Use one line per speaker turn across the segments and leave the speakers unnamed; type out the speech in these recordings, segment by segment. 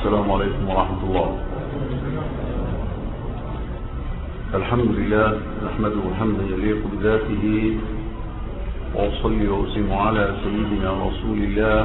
السلام عليكم ورحمة الله الحمد لله نحمده حمدا يليق بذاته وأصلي وأسلم على سيدنا رسول الله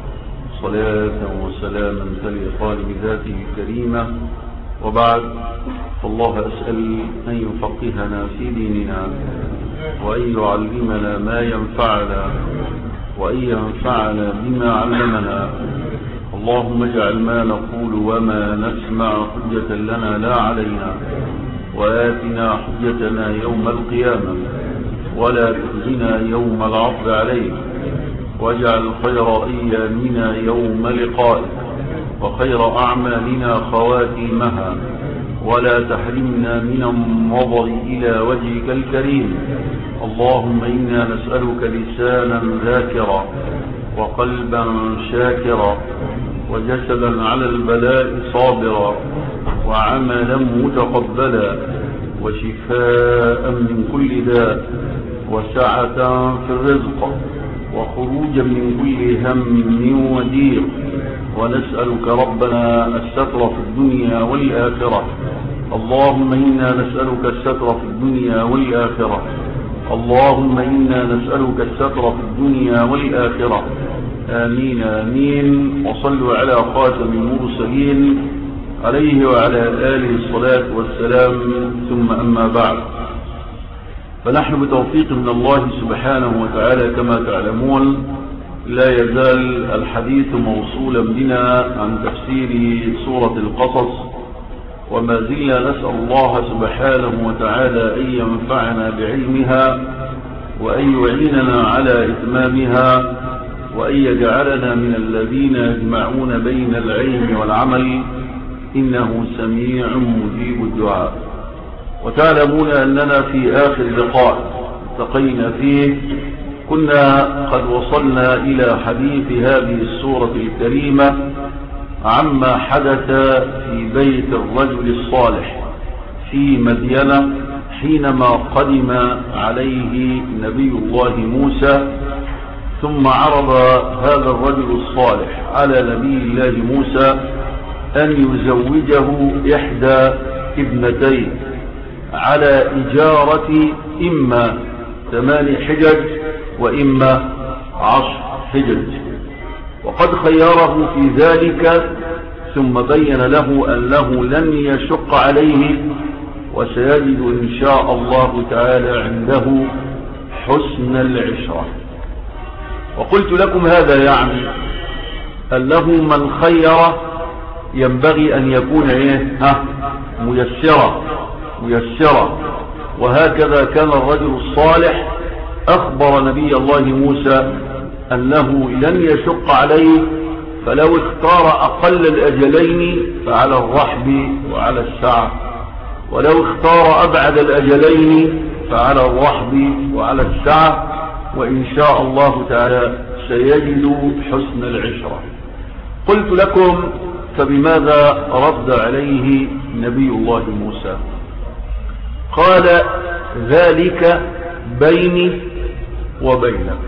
صلاة وسلاما تليقان بذاته الكريمة وبعد فالله أسأل أن يفقهنا في ديننا وأن يعلمنا ما ينفعنا وأن ينفعنا بما علمنا اللهم اجعل ما نقول وما نسمع حجة لنا لا علينا وآتنا حجتنا يوم القيامة ولا تخزنا يوم العرض عليك واجعل خير أيامنا يوم لقائك وخير أعمالنا خواتيمها ولا تحرمنا من النظر إلى وجهك الكريم اللهم إنا نسألك لسانا ذاكرا وقلبا شاكرا وجسدا على البلاء صابرا وعملا متقبلا وشفاء من كل داء وسعة في الرزق وخروجا من كل هم ودير ونسألك ربنا الستر في الدنيا والآخرة اللهم إنا نسألك الستر في الدنيا والآخرة اللهم إنا نسألك الستر في الدنيا والآخرة آمين آمين وصلوا على خاتم المرسلين عليه وعلى آله الصلاة والسلام ثم أما بعد فنحن بتوفيق من الله سبحانه وتعالى كما تعلمون لا يزال الحديث موصولا بنا عن تفسير سورة القصص وما زلنا نسأل الله سبحانه وتعالى أن ينفعنا بعلمها وأن يعيننا على إتمامها وأن يجعلنا من الذين يجمعون بين العلم والعمل إنه سميع مجيب الدعاء وتعلمون أننا في آخر لقاء التقينا فيه كنا قد وصلنا إلى حديث هذه السورة الكريمة عما حدث في بيت الرجل الصالح في مدينة حينما قدم عليه نبي الله موسى ثم عرض هذا الرجل الصالح على نبي الله موسى أن يزوجه إحدى ابنتين على إجارة إما ثمان حجج وإما عشر حجج وقد خيره في ذلك ثم بين له أنه لن يشق عليه وسيجد إن شاء الله تعالى عنده حسن العشرة وقلت لكم هذا يعني أنه من خير ينبغي أن يكون إيه ها ميسرة ميسرة وهكذا كان الرجل الصالح أخبر نبي الله موسى أنه لن يشق عليه فلو اختار أقل الأجلين فعلى الرحب وعلى السعة ولو اختار أبعد الأجلين فعلى الرحب وعلى السعة وإن شاء الله تعالى سيجد حسن العشرة قلت لكم فبماذا رد عليه نبي الله موسى قال ذلك بيني وبينك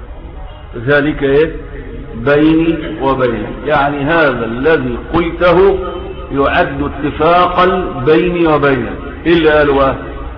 ذلك ايه بيني وبينك يعني هذا الذي قلته يعد اتفاقا بيني وبينك إلا قالوا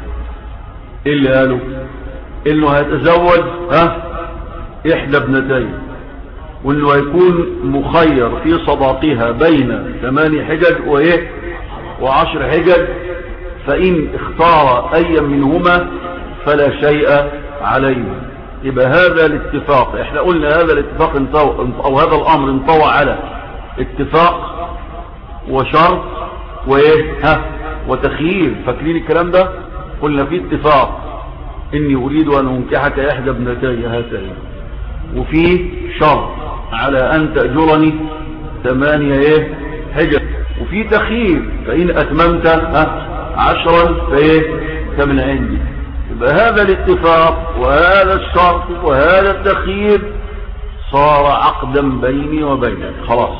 إلا قالوا إنه هيتزوج ها إحدى ابنتين وإنه هيكون مخير في صداقها بين ثماني حجج وإيه وعشر حجج فإن اختار أي منهما فلا شيء عليه يبقى هذا الاتفاق احنا قلنا هذا الاتفاق انطو او هذا الامر انطوى على اتفاق وشرط وايه ها وتخيير فاكرين الكلام ده قلنا في اتفاق اني اريد ان انكحك احدى ابنتي هاتين وفي شرط على ان تأجرني ثمانية ايه حجج وفي تخيير فان اتممت ها عشرا فايه فمن عندي يبقى هذا الاتفاق وهذا الشرط وهذا التخيير صار عقدا بيني وبينك خلاص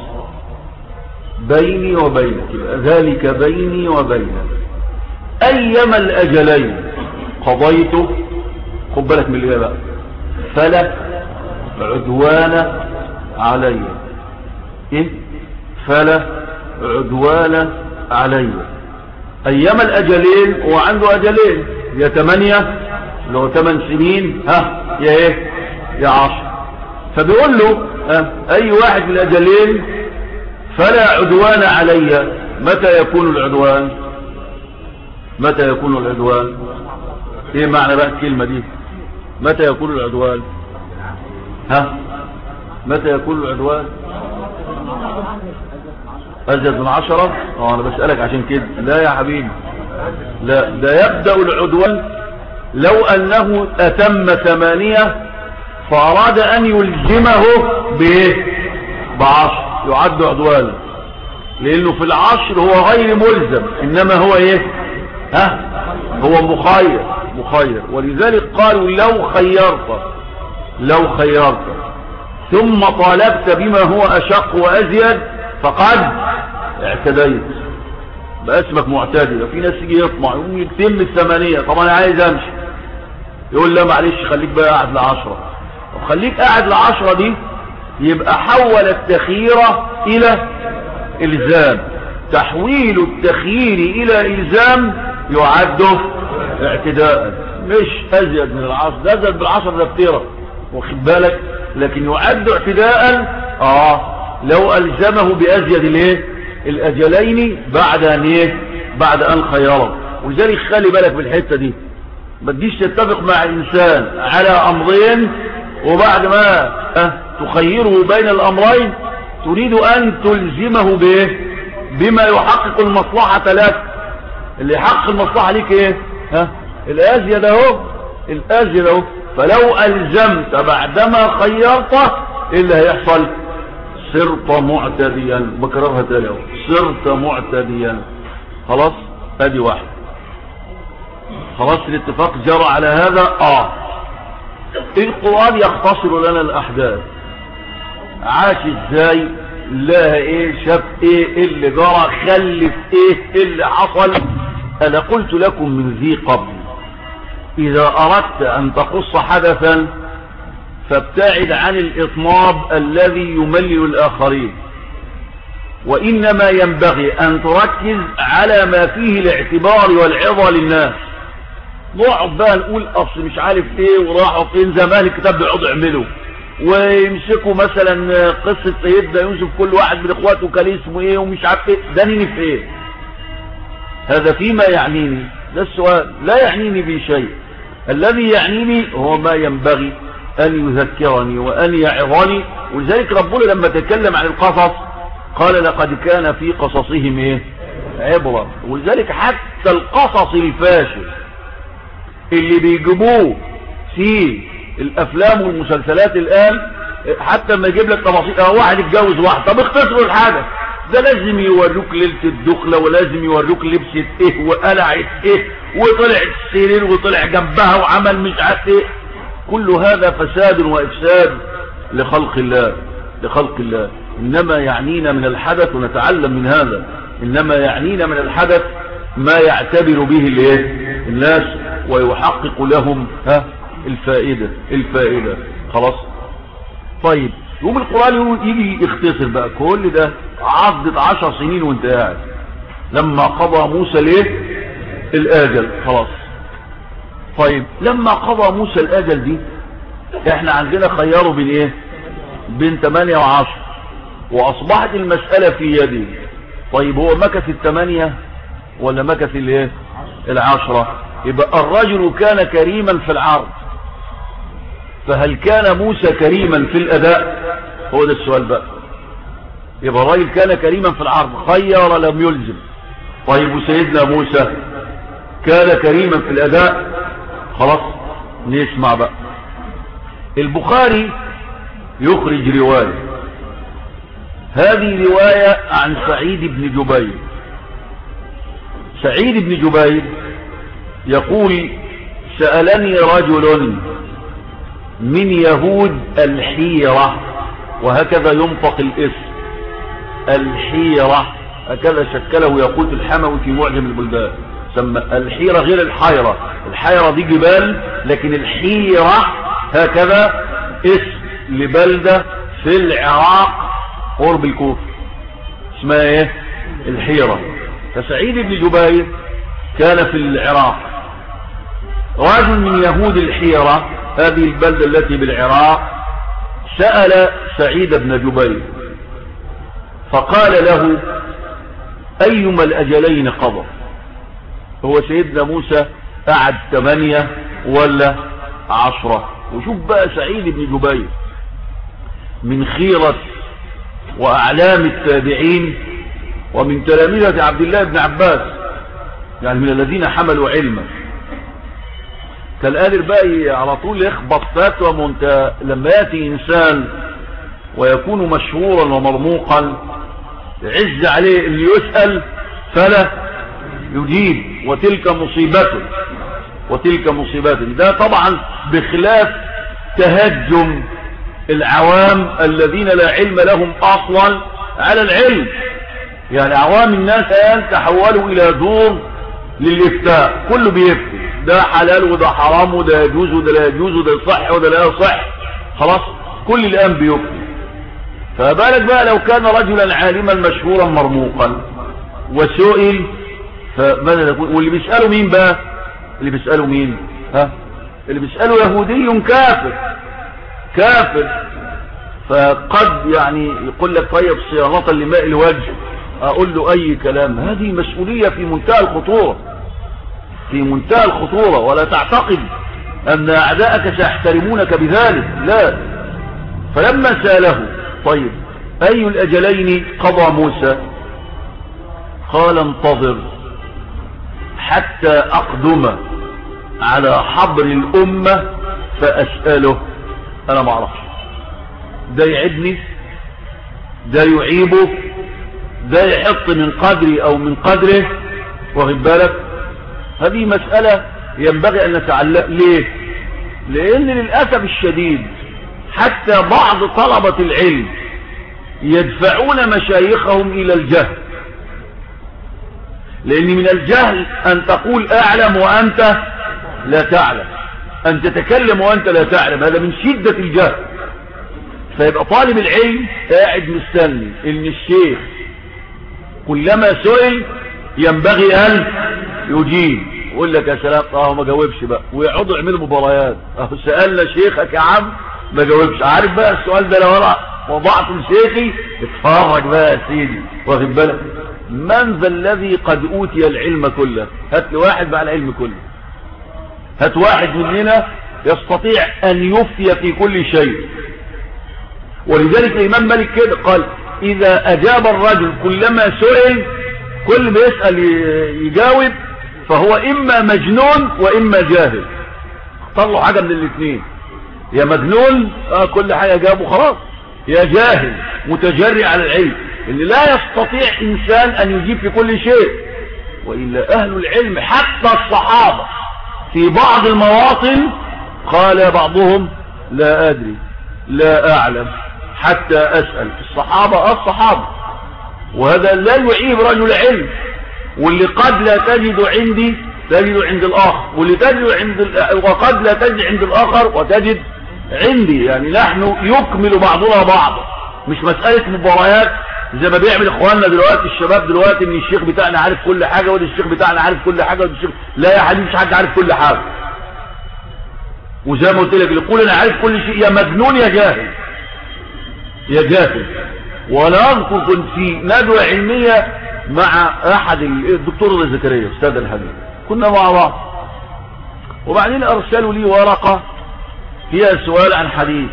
بيني وبينك يبقى ذلك بيني وبينك أيما الأجلين قضيته خد بالك من اللي بقى فلا عدوان علي إيه فلا عدوان علي ايام الاجلين هو عنده اجلين يا ثمانية لو ثمان سنين ها يا ايه يا عشر فبيقول له ها اي واحد من الاجلين فلا عدوان علي متى يكون العدوان متى يكون العدوان ايه معنى بقى الكلمة دي متى يكون العدوان ها متى يكون العدوان أزيد من عشرة اه أنا بسألك عشان كده لا يا حبيبي لا ده يبدأ العدوان لو أنه أتم ثمانية فأراد أن يلزمه بإيه بعشر يعد عدوانا لأنه في العشر هو غير ملزم إنما هو إيه ها هو مخير مخير ولذلك قالوا لو خيرت لو خيرت ثم طالبت بما هو أشق وأزيد فقد اعتديت بقى اسمك معتدي في ناس يجي يطمع يقوم يتم الثمانية طبعا انا عايز امشي يقول لا معلش خليك بقى قاعد لعشرة وخليك قاعد لعشرة دي يبقى حول التخييرة الى الزام تحويل التخيير الى الزام يعد اعتداء مش ازيد من العشر ده ازيد بالعشر ده كتيرة واخد بالك لكن يعد اعتداء اه لو الزمه بازيد الايه الاجلين بعد ان ايه بعد ان خيره ولذلك خلي بالك بالحته دي ما تجيش تتفق مع انسان على امرين وبعد ما أه تخيره بين الامرين تريد ان تلزمه بايه بما يحقق المصلحة لك اللي يحقق المصلحة ليك ايه ها الازيد اهو الازيد اهو فلو الزمت بعدما خيرته ايه اللي هيحصل صرت معتديا بكررها تاني اهو صرت معتديا خلاص ادي واحد خلاص الاتفاق جرى على هذا اه القرآن يختصر لنا الاحداث عاش ازاي لها ايه شاف ايه اللي جرى خلف ايه اللي حصل انا قلت لكم من ذي قبل اذا اردت ان تقص حدثا فابتعد عن الاطناب الذي يملل الاخرين وانما ينبغي ان تركز على ما فيه الاعتبار والعظة للناس نقعد بقى نقول اصل مش عارف ايه وراحوا فين زمان الكتاب بيقعدوا يعملوا ويمسكوا مثلا قصة سيدنا يوسف كل واحد من اخواته كان اسمه ايه ومش عارف ايه دانيني في ايه هذا فيما يعنيني ده السؤال لا يعنيني بشيء الذي يعنيني هو ما ينبغي ان يذكرني وان يعظني ولذلك ربنا لما تكلم عن القصص قال لقد كان في قصصهم ايه عبرة ولذلك حتى القصص الفاشل اللي بيجيبوه في الافلام والمسلسلات الان حتى ما يجيب لك تفاصيل اه واحد اتجوز واحد طب اختصروا الحاجة ده لازم يوروك ليلة الدخلة ولازم يوروك لبسة ايه وقلعت ايه وطلع السرير وطلع جنبها وعمل مش عارف ايه كل هذا فساد وافساد لخلق الله لخلق الله انما يعنينا من الحدث ونتعلم من هذا انما يعنينا من الحدث ما يعتبر به الايه الناس ويحقق لهم ها الفائدة الفائدة خلاص طيب يوم القرآن يجي يختصر بقى كل ده عضت عشر سنين وانت قاعد لما قضى موسى ليه الاجل خلاص طيب لما قضى موسى الاجل دي احنا عندنا خياروا بين ايه بين 8 و10 واصبحت المسألة في يدي طيب هو مكث الثمانية ولا مكث الايه العشرة يبقى الرجل كان كريما في العرض فهل كان موسى كريما في الاداء هو ده السؤال بقى يبقى الراجل كان كريما في العرض خير لم يلزم طيب وسيدنا موسى كان كريما في الاداء خلاص نسمع بقى البخاري يخرج رواية هذه رواية عن سعيد بن جبير سعيد بن جبير يقول سألني رجل من يهود الحيرة وهكذا ينطق الاسم الحيرة هكذا شكله يقول الحموي في معجم البلدان سمى الحيرة غير الحيرة الحيرة دي جبال لكن الحيرة هكذا اسم لبلدة في العراق قرب الكوفة اسمها ايه الحيرة فسعيد بن جبير كان في العراق رجل من يهود الحيرة هذه البلدة التي بالعراق سأل سعيد بن جبير فقال له أيما الأجلين قضى هو سيدنا موسى قعد ثمانية ولا عشرة وشوف بقى سعيد بن جبير من خيرة وأعلام التابعين ومن تلاميذة عبد الله بن عباس يعني من الذين حملوا علما كان قادر بقى على طول يخبط فتوى وانت لما ياتي انسان ويكون مشهورا ومرموقا يعز عليه اللي يسأل فلا يجيب وتلك مصيبته وتلك مصيبته ده طبعا بخلاف تهجم العوام الذين لا علم لهم اصلا على العلم يعني عوام الناس الان تحولوا الى دور للافتاء كله بيفتي ده حلال وده حرام وده يجوز وده لا يجوز وده يصح وده لا يصح خلاص كل الان بيفتي فبالك بقى لو كان رجلا عالما مشهورا مرموقا وسئل فماذا نقول واللي بيسأله مين بقى اللي بيسأله مين ها اللي بيسأله يهودي كافر كافر فقد يعني يقول لك طيب صيانة لماء الوجه اقول له اي كلام هذه مسؤولية في منتهى الخطورة في منتهى الخطورة ولا تعتقد ان اعداءك سيحترمونك بذلك لا فلما سأله طيب اي الاجلين قضى موسى قال انتظر حتى اقدم على حبر الامة فاسأله انا ما اعرفش ده يعبني ده يعيبه ده يحط من قدري او من قدره واخد بالك هذه مسألة ينبغي ان نتعلق ليه لان للأسف الشديد حتى بعض طلبة العلم يدفعون مشايخهم الى الجهل لان من الجهل ان تقول اعلم وانت لا تعلم ان تتكلم وانت لا تعلم هذا من شدة الجهل فيبقى طالب العلم قاعد مستني ان الشيخ كلما سئل ينبغي ان يجيب يقول لك يا سلام اه ما جاوبش بقى ويقعدوا يعملوا مباريات اه سالنا شيخك يا عم ما جاوبش عارف بقى السؤال ده لو انا وضعته لشيخي اتفرج بقى يا سيدي واخد بالك من ذا الذي قد اوتي العلم كله هات لي واحد بقى العلم كله هات واحد مننا يستطيع ان يفتي في كل شيء ولذلك الامام مالك كده قال اذا اجاب الرجل كلما سئل كل ما يسأل يجاوب فهو اما مجنون واما جاهل طلعوا حاجة من الاثنين يا مجنون آه كل حاجة جابه خلاص يا جاهل متجري على العلم اللي لا يستطيع انسان ان يجيب في كل شيء وإلا اهل العلم حتى الصحابة في بعض المواطن قال بعضهم لا ادري لا اعلم حتى اسأل الصحابة الصحابة وهذا لا يعيب رجل علم واللي قد لا تجد عندي تجد عند الاخر واللي تجد عند وقد لا تجد عند الاخر وتجد عندي يعني نحن يكمل بعضنا بعضا مش مسألة مباريات زي ما بيعمل اخواننا دلوقتي الشباب دلوقتي ان الشيخ بتاعنا عارف كل حاجة وده الشيخ بتاعنا عارف كل حاجة وده الشيخ لا يا حبيبي مش حد عارف كل حاجة وزي ما قلت لك اللي يقول انا عارف كل شيء يا مجنون يا جاهل يا جاهل وانا اذكر كنت في ندوة علمية مع احد الدكتور زكريا استاذ الحبيب كنا مع بعض وبعدين ارسلوا لي ورقة فيها سؤال عن حديث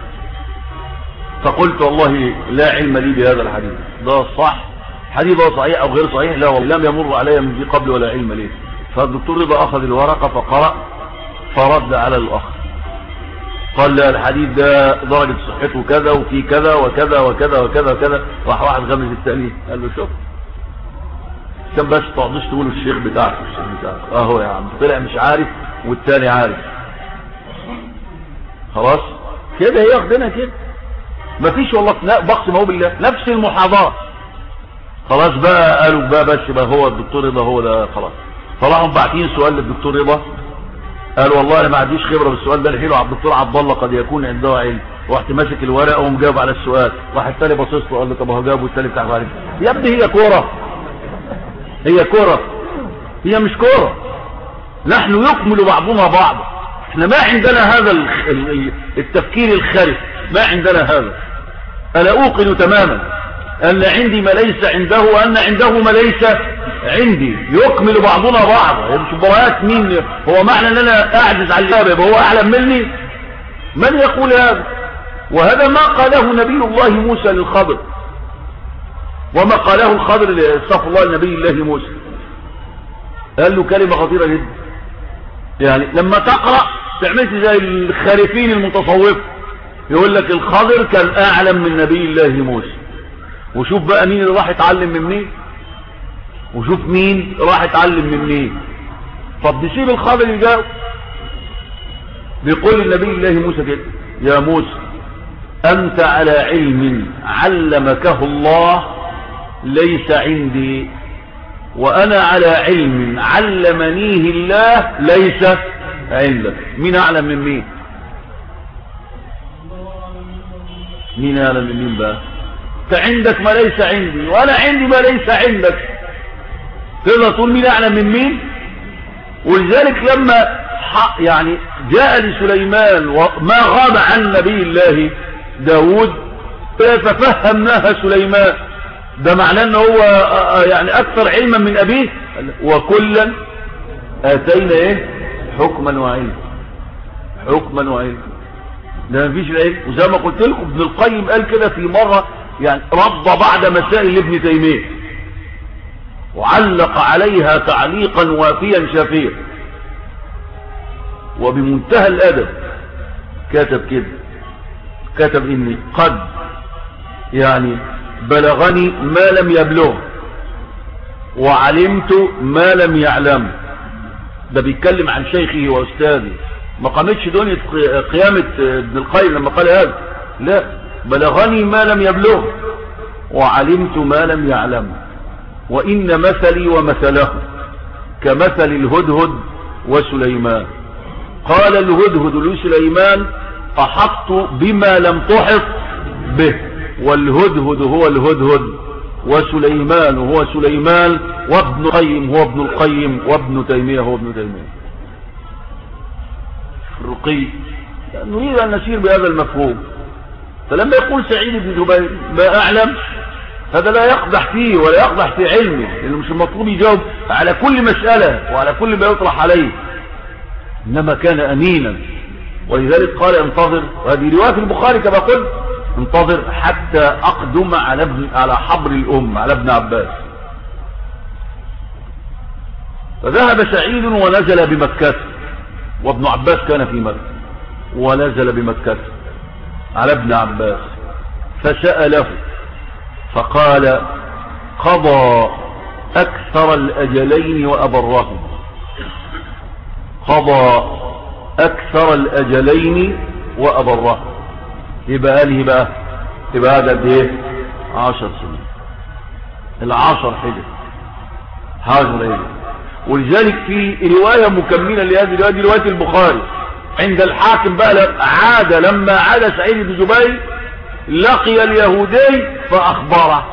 فقلت والله لا علم لي بهذا الحديث ده صح حديث ده صحيح او غير صحيح لا والله لم يمر علي من ذي قبل ولا علم لي فالدكتور رضا اخذ الورقة فقرأ فرد على الاخ قال لا الحديث ده درجة صحته كذا وفي كذا وكذا وكذا وكذا وكذا راح واحد غمز التاني قال له شوف كان بس تقعدوش تقولوا الشيخ بتاعك الشيخ بتاعك اهو يا عم طلع مش عارف والتاني عارف خلاص كده هي واخدينها كده مفيش والله بقسم هو بالله نفس المحاضرات خلاص بقى قالوا بقى بس بقى هو الدكتور رضا هو ده خلاص طلعوا باعتين سؤال للدكتور رضا قال والله انا ما عنديش خبره بالسؤال ده الحلو عبد الدكتور عبد الله قد يكون عنده علم رحت ماسك الورقه ومجاوب على السؤال واحد تاني باصص له قال له طب هو جاوب والتاني بتاع عليه يا ابني هي كوره هي كرة هي مش كرة نحن يكمل بعضنا بعض احنا ما عندنا هذا التفكير الخارج ما عندنا هذا انا اوقن تماما ان عندي ما ليس عنده وان عنده ما ليس عندي يكمل بعضنا بعض مش براءات مين هو معنى ان انا اعجز على الكتاب هو اعلم مني من يقول هذا وهذا ما قاله نبي الله موسى للخضر وما قاله الخضر استغفر الله النبي الله موسى قال له كلمة خطيرة جدا يعني لما تقرأ تعملت زي الخارفين المتصوف يقول لك الخضر كان اعلم من نبي الله موسى وشوف بقى مين اللي راح يتعلم من مين وشوف مين راح يتعلم من مين طب نسيب الخضر يجاوب بيقول النبي الله موسى كده يا موسى أنت على علم علمكه الله ليس عندي وأنا على علم علمنيه الله ليس عندك مين أعلم من مين مين أعلم من مين بقى انت عندك ما ليس عندي وأنا عندي ما ليس عندك تقدر تقول مين أعلم من مين ولذلك لما يعني جاء لسليمان وما غاب عن نبي الله داود ففهمناها سليمان ده معناه ان هو يعني اكثر علما من ابيه وكلا اتينا ايه حكما وعلما حكما وعلما ده مفيش العلم وزي ما قلت لكم ابن القيم قال كده في مرة يعني رد بعد مسائل ابن تيمية وعلق عليها تعليقا وافيا شافيا وبمنتهى الادب كتب كده كتب اني قد يعني بلغني ما لم يبلغ وعلمت ما لم يعلم ده بيتكلم عن شيخه واستاذه ما قامتش دنيا قيامة ابن القيم لما قال هذا لا بلغني ما لم يبلغ وعلمت ما لم يعلم وإن مثلي ومثله كمثل الهدهد وسليمان قال الهدهد لسليمان أحط بما لم تحط به والهدهد هو الهدهد وسليمان هو سليمان وابن القيم هو ابن القيم وابن تيمية هو ابن تيمية الرقي نريد أن نسير بهذا المفهوم فلما يقول سعيد بن جبير ما أعلم هذا لا يقدح فيه ولا يقدح في علمه لأنه مش المطلوب يجاوب على كل مسألة وعلى كل ما يطرح عليه إنما كان أمينا ولذلك قال انتظر وهذه رواية البخاري كما قلت انتظر حتى أقدم على ابن على حبر الأم على ابن عباس فذهب سعيد ونزل بمكة وابن عباس كان في مكة ونزل بمكة على ابن عباس فسأله فقال قضى أكثر الأجلين وأبرهم قضى أكثر الأجلين وأبرهم يبقى قاله بقى يبقى هذا قد ايه عشر سنين العشر حجر هاجر ايه ولذلك في رواية مكملة لهذه الرواية دي رواية البخاري عند الحاكم بقى عاد لما عاد سعيد بن جبير لقي اليهودي فأخبره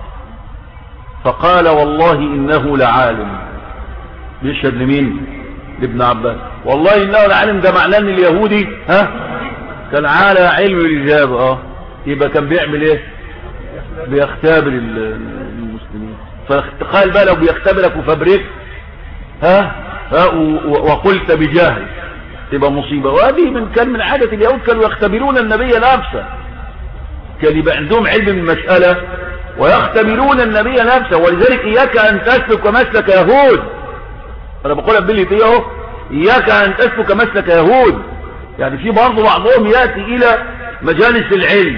فقال والله إنه لعالم بيشهد لمين لابن عباس والله إنه لعالم ده معناه ان اليهودي ها كان على علم الإجابة اه يبقى كان بيعمل ايه بيختبر المسلمين فتخيل بقى لو بيختبرك وفبرك ها, ها وقلت بجاهل تبقى مصيبة وهذه من كان من عادة اليهود كانوا يختبرون النبي نفسه كان يبقى عندهم علم من المسألة ويختبرون النبي نفسه ولذلك إياك أن تسلك مسلك يهود أنا بقولها باللي فيه اهو إياك أن تسلك مسلك يهود يعني في برضه بعضهم يأتي إلى مجالس العلم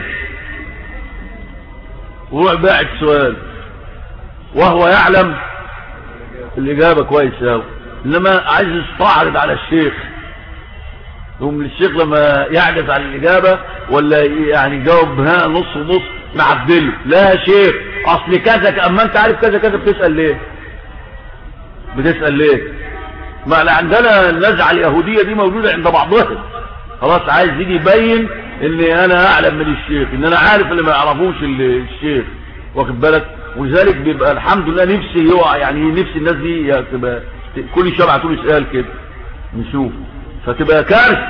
وروح باعت سؤال وهو يعلم الإجابة كويس أوي إنما عايز يستعرض على الشيخ يقوم الشيخ لما يعجز عن الإجابة ولا يعني يجاوب ها نص ونص معدله لا يا شيخ أصل كذا أما أنت عارف كذا كذا بتسأل ليه بتسأل ليه ما عندنا النزعة اليهودية دي موجودة عند بعضهم خلاص عايز يجي يبين ان انا اعلم من الشيخ ان انا عارف اللي ما يعرفوش الشيخ واخد بالك ولذلك بيبقى الحمد لله نفسي يقع يعني نفسي الناس دي تبقى كل شبع طول سؤال كده نشوف فتبقى كارثه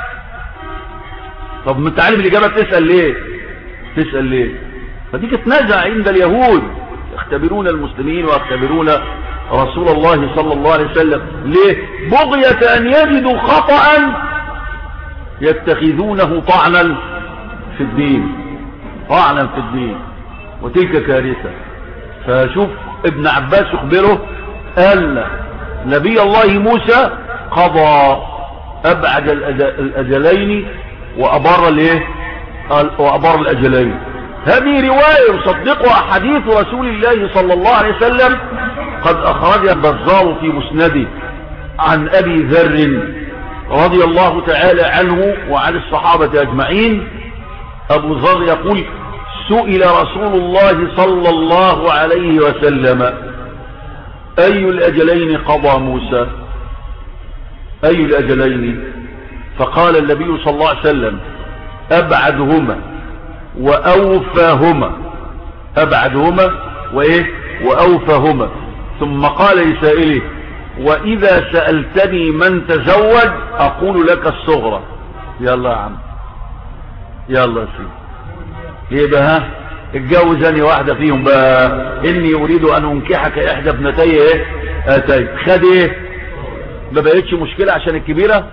طب ما انت عارف الاجابه تسال ليه تسال ليه فدي كانت نزع عند اليهود يختبرون المسلمين ويختبرون رسول الله صلى الله عليه وسلم ليه بغية ان يجدوا خطأ يتخذونه طعنا في الدين طعنا في الدين وتلك كارثة فشوف ابن عباس يخبره قال نبي الله موسى قضى ابعد الاجلين وابر الايه وابر الاجلين هذه رواية يصدقها حديث رسول الله صلى الله عليه وسلم قد اخرج البزار في مسنده عن ابي ذر رضي الله تعالى عنه وعن الصحابة اجمعين ابو ذر يقول سئل رسول الله صلى الله عليه وسلم اي الاجلين قضى موسى اي الاجلين فقال النبي صلى الله عليه وسلم ابعدهما واوفاهما ابعدهما وايه واوفاهما ثم قال لسائله واذا سألتني من تزوج اقول لك الصغرى يلا يا عم يلا يا سيدي ايه بقى اتجوزني واحدة فيهم بقى اني اريد ان انكحك احدى ابنتي ايه اتي خد ايه ما بقتش مشكلة عشان الكبيرة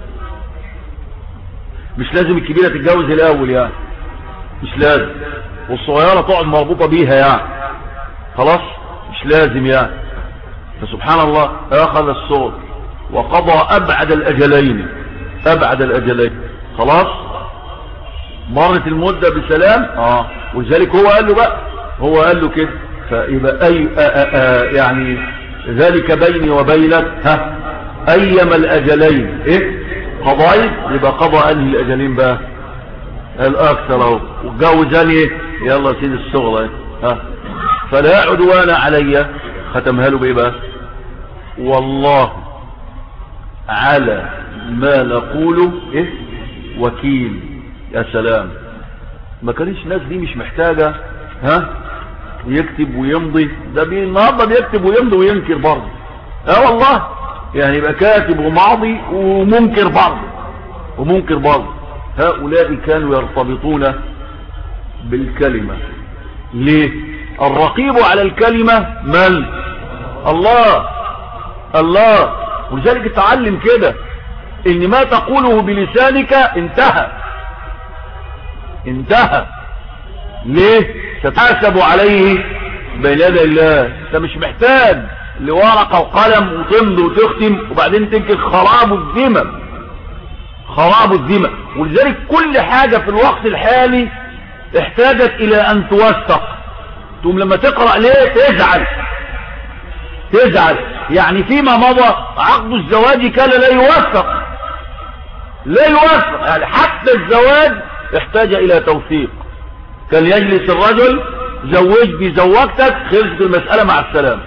مش لازم الكبيرة تتجوز الاول يعني مش لازم والصغيرة تقعد مربوطة بيها يعني خلاص مش لازم يعني فسبحان الله اخذ الصوت وقضى ابعد الاجلين ابعد الاجلين خلاص مرت المدة بسلام اه ولذلك هو قال له بقى هو قال له كده فيبقى اي آآ آآ يعني ذلك بيني وبينك ها ايما الاجلين ايه قضيت يبقى قضى انهي الاجلين بقى الاكثر اهو واتجوزني يلا سيد الصغرى ها فلا عدوان علي ختمها له بايه بقى والله على ما نقوله ايه وكيل يا سلام ما كانش الناس دي مش محتاجة ها يكتب ويمضي ده بي النهارده بيكتب ويمضي وينكر برضه اه والله يعني يبقى كاتب وماضي ومنكر برضه ومنكر برضه هؤلاء كانوا يرتبطون بالكلمة ليه الرقيب على الكلمة من الله الله ولذلك تعلم كده ان ما تقوله بلسانك انتهى انتهى ليه تتحاسب عليه بين يدي الله انت مش محتاج لورقة وقلم وتمضي وتختم وبعدين تنكر خراب الذمم خراب الذمم ولذلك كل حاجة في الوقت الحالي احتاجت الى ان توثق تقوم لما تقرأ ليه تزعل تزعل يعني فيما مضى عقد الزواج كان لا يوثق لا يوثق يعني حتى الزواج احتاج الى توثيق كان يجلس الرجل زوجني زوجتك خلصت المسألة مع السلام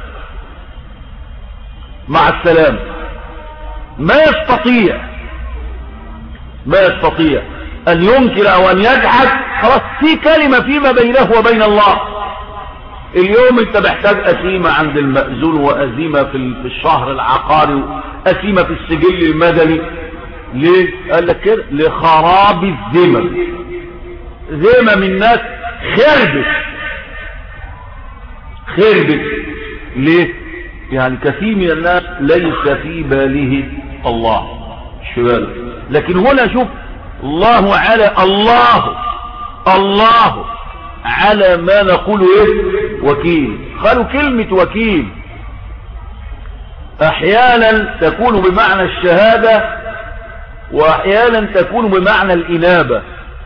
مع السلام ما يستطيع ما يستطيع ان ينكر او ان يجحد خلاص في كلمة فيما بينه وبين الله اليوم انت محتاج أسيمة عند المأذون وأزيمة في الشهر العقاري وأسيمة في السجل المدني ليه قال لك كده لخراب الذمم ذمم الناس خربت خربت ليه يعني كثير من الناس ليس في باله الله شبال لكن هنا شوف الله على الله الله على ما نقول ايه وكيل قالوا كلمة وكيل احيانا تكون بمعنى الشهادة واحيانا تكون بمعنى الانابة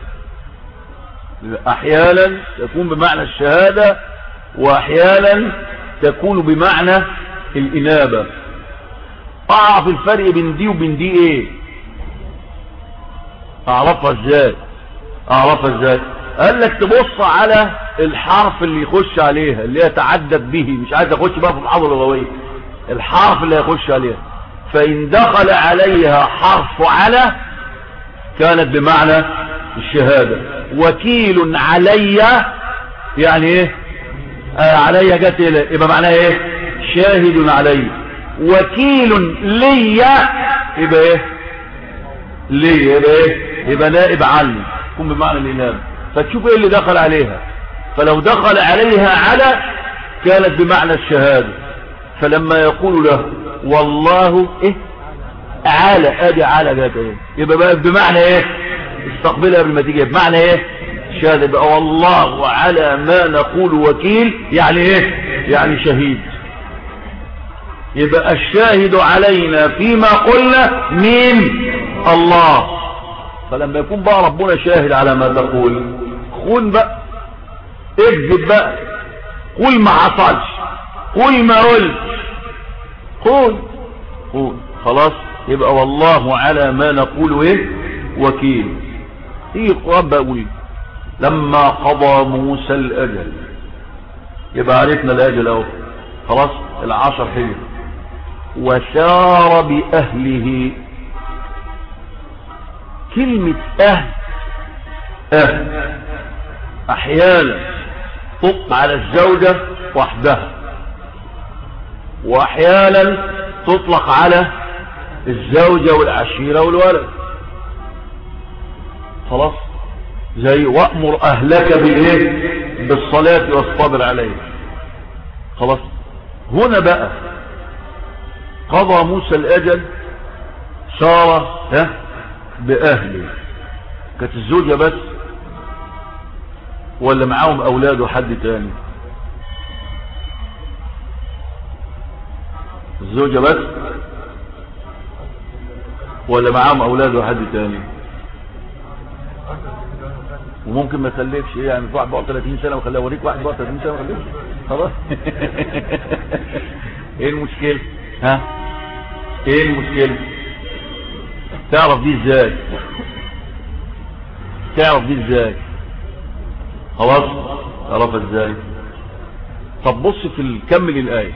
احيانا تكون بمعنى الشهادة واحيانا تكون بمعنى الانابة اعرف الفرق بين دي وبين دي ايه اعرفها ازاي اعرفها ازاي قال لك تبص على الحرف اللي يخش عليها اللي يتعدد به مش عايز اخش بقى في الحظر اللغويه الحرف اللي يخش عليها فان دخل عليها حرف على كانت بمعنى الشهادة وكيل علي يعني ايه آه علي جت إلى يبقى معناها ايه شاهد علي وكيل لي يبقى ايه لي يبقى ايه يبقى نائب عني يكون بمعنى الإنابة فتشوف ايه اللي دخل عليها فلو دخل عليها على كانت بمعنى الشهادة فلما يقول له والله ايه على ادي على جات ايه يبقى بقى بمعنى ايه استقبلها قبل ما تيجي بمعنى ايه شهادة يبقى والله على ما نقول وكيل يعني ايه يعني شهيد يبقى الشاهد علينا فيما قلنا مين الله فلما يكون بقى ربنا شاهد على ما تقول خون بقى اكذب بقى قول ما حصلش قول ما قلت قول قول خلاص يبقى والله على ما نقول ايه وكيل ايه القرآن بقى قول لما قضى موسى الاجل يبقى عرفنا الاجل اهو خلاص العشر حجر وسار باهله كلمة اهل اهل احيانا تطلق على الزوجة وحدها واحيانا تطلق على الزوجة والعشيرة والولد خلاص زي وأمر أهلك بالإيه بالصلاة والصبر عليه خلاص هنا بقى قضى موسى الأجل سار ها بأهله كانت الزوجة بس ولا معاهم أولاد وحد تاني الزوجة بس ولا معاهم أولاد وحد تاني وممكن ما يخلفش ايه يعني في واحد بقى 30 سنه وخليه اوريك واحد بقى 30 سنه وخليه خلاص ايه المشكله ها ايه المشكله تعرف دي ازاي تعرف دي ازاي خلاص تعرفها ازاي طب بص في الكمل الايه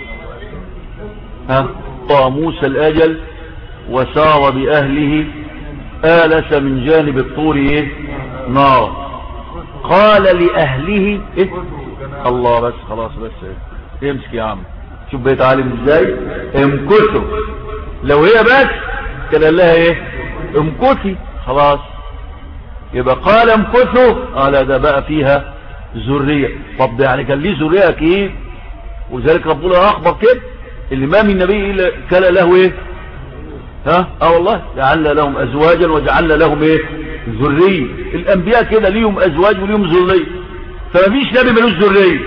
ها طى موسى الاجل وسار باهله آلس من جانب الطور ايه نار قال لأهله ايه الله بس خلاص بس ايه امسك يا عم شوف بيت عالم ازاي امكثوا لو هي بس كان قال لها ايه امكثي خلاص يبقى قال امكثوا قال ده بقى فيها ذرية طب ده يعني كان ليه ذرية اكيد وذلك ربنا اخبر كده اللي ما من نبي الا كان له ايه ها اه والله جعلنا لهم ازواجا وجعلنا لهم ايه ذريه الانبياء كده ليهم ازواج وليهم ذريه فما فيش نبي ملوش ذريه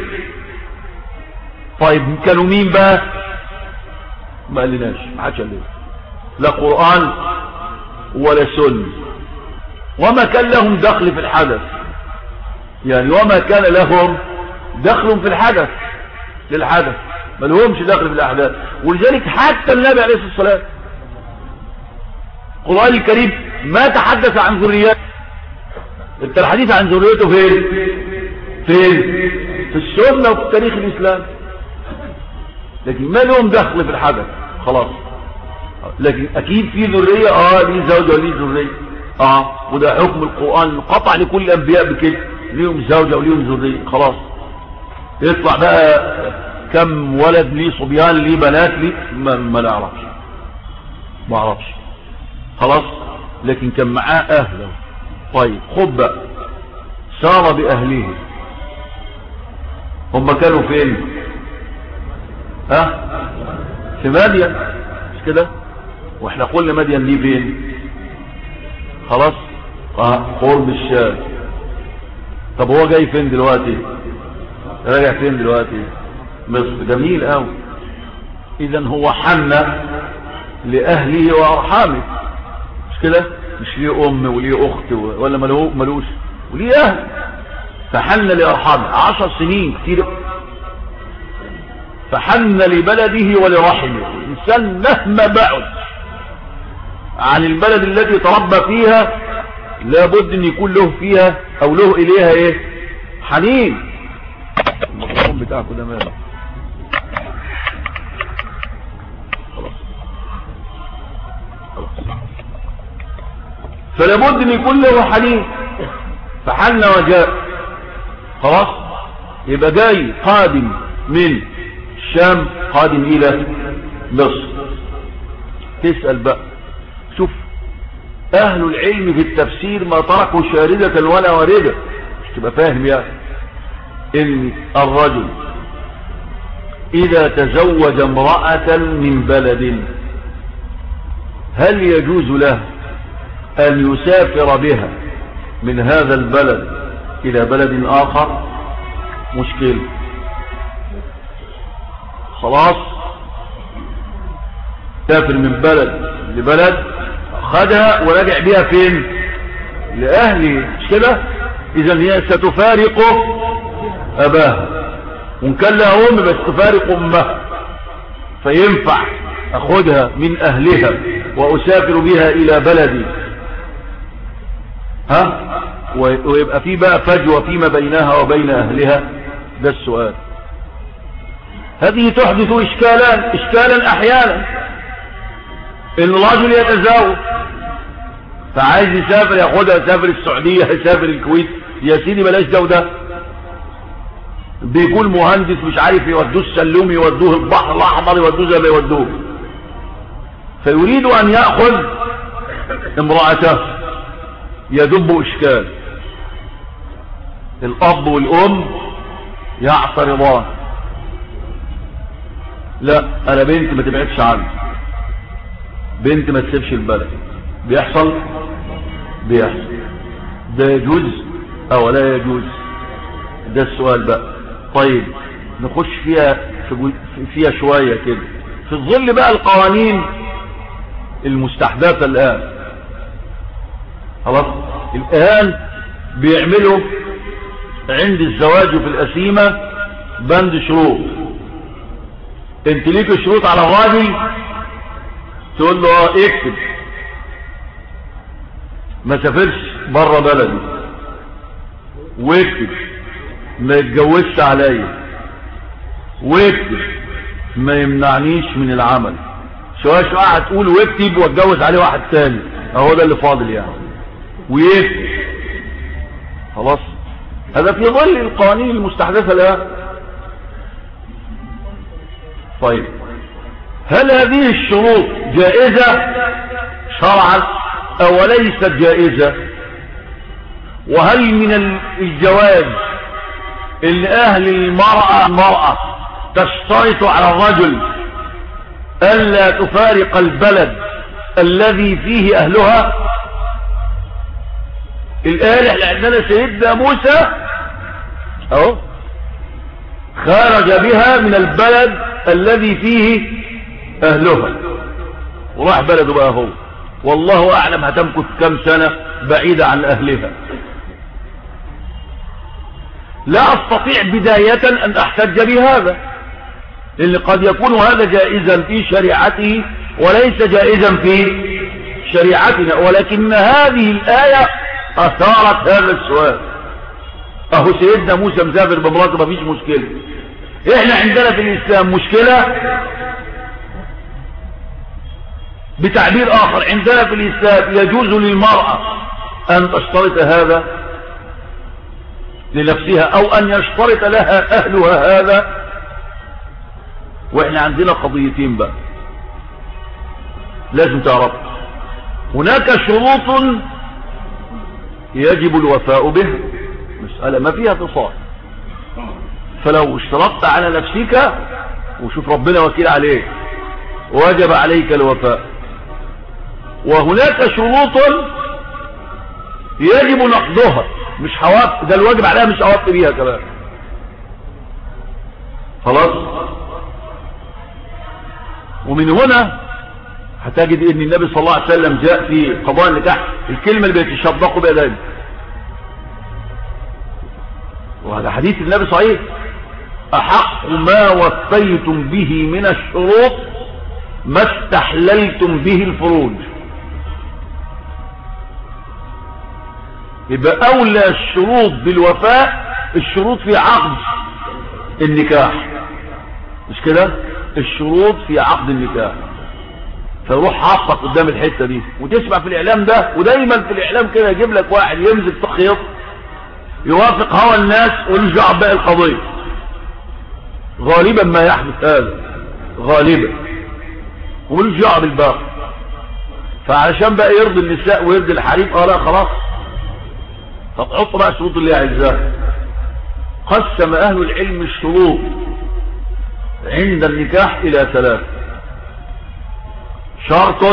طيب كانوا مين بقى ما قالناش ما حدش قال لنا لا قران ولا سنه وما كان لهم دخل في الحدث يعني وما كان لهم دخل في الحدث للحدث ما لهمش دخل في الاحداث ولذلك حتى النبي عليه الصلاه والسلام القرآن الكريم ما تحدث عن ذريته انت الحديث عن ذريته فين فين في السنة وفي تاريخ الإسلام لكن ما لهم دخل في الحدث خلاص لكن أكيد في ذرية آه ليه زوجة وليه ذرية آه وده حكم القرآن قطع لكل الأنبياء بكده ليهم زوجة وليهم ذرية خلاص يطلع بقى كم ولد ليه صبيان ليه بنات ليه ما, ما نعرفش ما اعرفش خلاص لكن كان معاه اهله طيب خد بقى سار باهله هم كانوا فين ها في مدين مش كده واحنا قلنا مدين دي فين خلاص قرب الشام طب هو جاي فين دلوقتي راجع فين دلوقتي مصر جميل قوي اذا هو حن لاهله وارحامه مش كده مش ليه ام وليه اخت ولا ملو ملوش وليه اهل فحن لارحامه عشر سنين كتير فحن لبلده ولرحمه الانسان مهما بعد عن البلد التي تربى فيها لابد ان يكون له فيها او له اليها ايه حنين المطلوب بتاعكم ده ماله خلاص خلاص فلابد ان يكون له حنين فحن وجاء خلاص يبقى جاي قادم من الشام قادم الى مصر تسأل بقى شوف اهل العلم في التفسير ما تركوا شاردة ولا واردة مش تبقى فاهم يعني ان الرجل اذا تزوج امرأة من بلد هل يجوز له ان يسافر بها من هذا البلد الى بلد اخر مشكلة خلاص سافر من بلد لبلد خدها ورجع بيها فين لأهلي مش كده اذا هي ستفارق اباها وان كان لها ام بس تفارق امها فينفع اخدها من اهلها واسافر بها الى بلدي ها ويبقى في بقى فجوة فيما بينها وبين اهلها ده السؤال هذه تحدث اشكالا اشكالا احيانا ان الرجل يتزاوج فعايز يسافر ياخدها يسافر السعودية يسافر الكويت يا سيدي بلاش ده وده بيقول مهندس مش عارف يودوه السلوم يودوه البحر الاحمر يودوه زي ما يودوه فيريد ان يأخذ امرأته يدب اشكال الاب والام يعترضان لا انا بنت ما تبعدش عني بنت ما تسيبش البلد بيحصل بيحصل ده يجوز او لا يجوز ده السؤال بقى طيب نخش فيها فيها شوية كده في ظل بقى القوانين المستحدثة الآن خلاص الآن بيعملوا عند الزواج في الأسيمة بند شروط انت ليك شروط على الراجل تقول له اه اكتب ما سافرش بره بلدي واكتب ما يتجوزش عليا واكتب ما يمنعنيش من العمل شوية شوية هتقول واكتب واتجوز عليه واحد تاني اهو ده اللي فاضل يعني ويكتب خلاص هذا في ظل القوانين المستحدثة الآن طيب هل هذه الشروط جائزة شرعا او ليست جائزة وهل من الجواز ان اهل المرأة المرأة تشترط على الرجل الا تفارق البلد الذي فيه اهلها الآن احنا عندنا سيدنا موسى اهو خرج بها من البلد الذي فيه اهلها وراح بلده بقى هو والله اعلم هتمكث كم سنة بعيدة عن اهلها لا استطيع بداية ان احتج بهذا لان قد يكون هذا جائزا في شريعته وليس جائزا في شريعتنا ولكن هذه الآية اثارت هذا السؤال اهو سيدنا موسى مسافر بمراته مفيش مشكلة احنا عندنا في الاسلام مشكلة بتعبير اخر عندنا في الاسلام يجوز للمرأة ان تشترط هذا لنفسها او ان يشترط لها اهلها هذا واحنا عندنا قضيتين بقى لازم تعرف هناك شروط يجب الوفاء به مسألة ما فيها اتصال فلو اشترطت على نفسك وشوف ربنا وكيل عليك وجب عليك الوفاء وهناك شروط يجب نقضها مش حواف ده الواجب عليها مش حواف بيها كمان خلاص ومن هنا هتجد ان النبي صلى الله عليه وسلم جاء في قضاء النكاح الكلمة اللي بيتشبقوا بها دايما وهذا حديث النبي صحيح احق ما وفيتم به من الشروط ما استحللتم به الفروج يبقى اولى الشروط بالوفاء الشروط في عقد النكاح مش كده الشروط في عقد النكاح فيروح حاطك قدام الحته دي وتسمع في الاعلام ده ودايما في الاعلام كده يجيب لك واحد يمسك تخيط يوافق هوى الناس ويرجع باقي القضيه غالبا ما يحدث هذا غالبا وملوش دعوه بالباقي فعشان بقى يرضي النساء ويرضي الحريم اه لا خلاص طب حط بقى شروط اللي عايزاها قسم اهل العلم الشروط عند النكاح الى ثلاث شرط